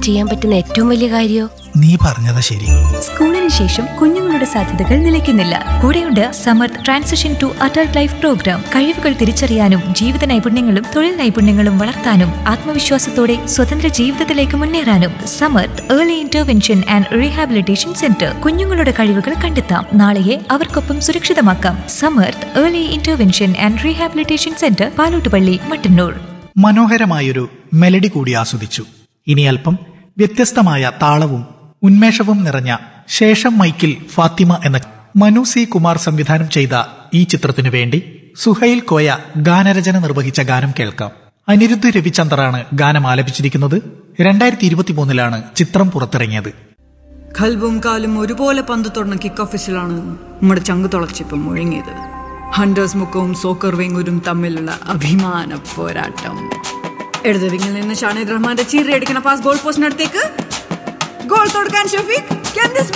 ചെയ്യാൻ പറ്റുന്ന ഏറ്റവും വലിയ കാര്യോ നീ പറഞ്ഞത് ശരി സ്കൂളിന് ശേഷം കുഞ്ഞുങ്ങളുടെ സാധ്യതകൾ നിലയ്ക്കുന്നില്ല കൂടെയുണ്ട് Samarth transition to adult life programme കഴിവുകൾ തിരിച്ചറിയാനും ജീവിത നൈപുണ്യങ്ങളും തൊഴിൽ നൈപുണ്യങ്ങളും വളർത്താനും ആത്മവിശ്വാസത്തോടെ സ്വതന്ത്ര ജീവിതത്തിലേക്ക് മുന്നേറാനും Samarth early intervention and rehabilitation centre കുഞ്ഞുങ്ങളുടെ കഴിവുകൾ കണ്ടെത്താം നാളെയെ അവർക്കൊപ്പം സുരക്ഷിതമാക്കാം Samarth early intervention and rehabilitation centre Palottupalli Mattannur മനോഹരമായൊരു മെലഡി കൂടി ആസ്വദിച്ചു ഇനി അല്പം വ്യത്യസ്തമായ താളവും ഉന്മേഷവും നിറഞ്ഞ ശേഷം മൈക്കിൽ ഫാത്തിമ എന്ന മനു സി കുമാർ സംവിധാനം ചെയ്ത ഈ ചിത്രത്തിനു വേണ്ടി സുഹൈൽ കോയ ഗാനരചന നിർവഹിച്ച ഗാനം കേൾക്കാം അനിരുദ്ധ് രവിചന്ദറാണ് ഗാനം ആലപിച്ചിരിക്കുന്നത് രണ്ടായിരത്തി ഇരുപത്തിമൂന്നിലാണ് ചിത്രം പുറത്തിറങ്ങിയത് കൽബും കാലും ഒരുപോലെ പന്ത് തൊടുന്ന കിക്ക് ഓഫീസിലാണ് നമ്മുടെ ചങ്ക് തുളച്ചിപ്പം മുഴങ്ങിയത് ഹണ്ടേഴ്സ് മുക്കവും സോക്കർ വെങ്ങൂരും തമ്മിലുള്ള അഭിമാന പോരാട്ടം ഇടത് വിങ്ങിൽ നിന്ന് ഷാനിദ് റഹ്മാന്റെ ചീറി അടിക്കുന്ന പാസ് ഗോൾ പോസ്റ്റിനടുത്തേക്ക് ഗോൾ തൊടുക്കാൻ ഷഫീഖ് Can this